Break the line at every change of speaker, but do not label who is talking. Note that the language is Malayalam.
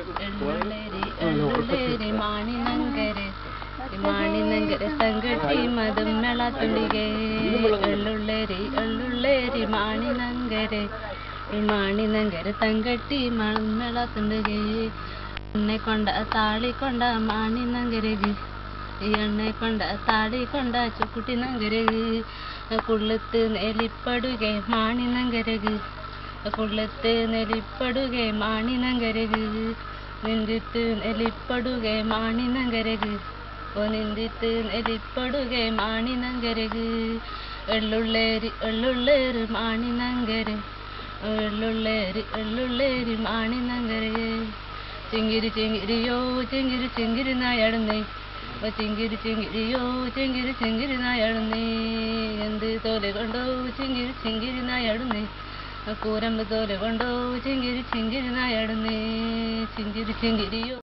എള്ളുള്ളേരി എള്ളുള്ളേരി മാണിനങ്കര് മാണിനങ്കര സംഗട്ടി മതം മെളത്തുള്ളികെ എള്ളുള്ളേരി എള്ളുള്ളേരി മാണിനങ്കര് മാണിനങ്കര തങ്കട്ടി മണം മെളത്തുണ്ടുകെ എണ്ണെ കൊണ്ട താളി കൊണ്ട മാണിനങ്കരക് എണ്ണെ കൊണ്ട താളി കൊണ്ട ചുക്കുട്ടി നങ്കരക് കുള്ളത്ത് നെലിപ്പടുകെ മാണിനങ്കരക് കുള്ളത്ത് നെലിപ്പടുകെ മാണിനങ്കരക് നിന്ദിത്ത് നെലിപ്പടുകെ മാണിനങ്കരക് ഓ നിന്ദിത്ത് നെലിപ്പടുകെ മാണിനങ്കരക് എള്ളുള്ളേരി എള്ളുള്ളേര് മാണിനങ്കര് എള്ളുള്ളേരി എള്ളുള്ളേരി മാണിനങ്കര് ചിങ്കിരി ചിങ്കിരിയോ ചിങ്കിരി ചിങ്കിരി നായടുന്നേ ഓ ചിങ്കിരി ചിങ്കിരിയോ ചിങ്കിരി ചിങ്കിരി നായടുന്നേ എന്ത് തോല് കൊണ്ടോ ചിങ്കിരി ചിങ്കിരി നായടുന്നേ കൂരമ്പ് തോല് കൊണ്ടോ ചിങ്കിരി ചിങ്കിരി നായടുന്നേ ചിങ്കിരി ചിങ്കിരിയോ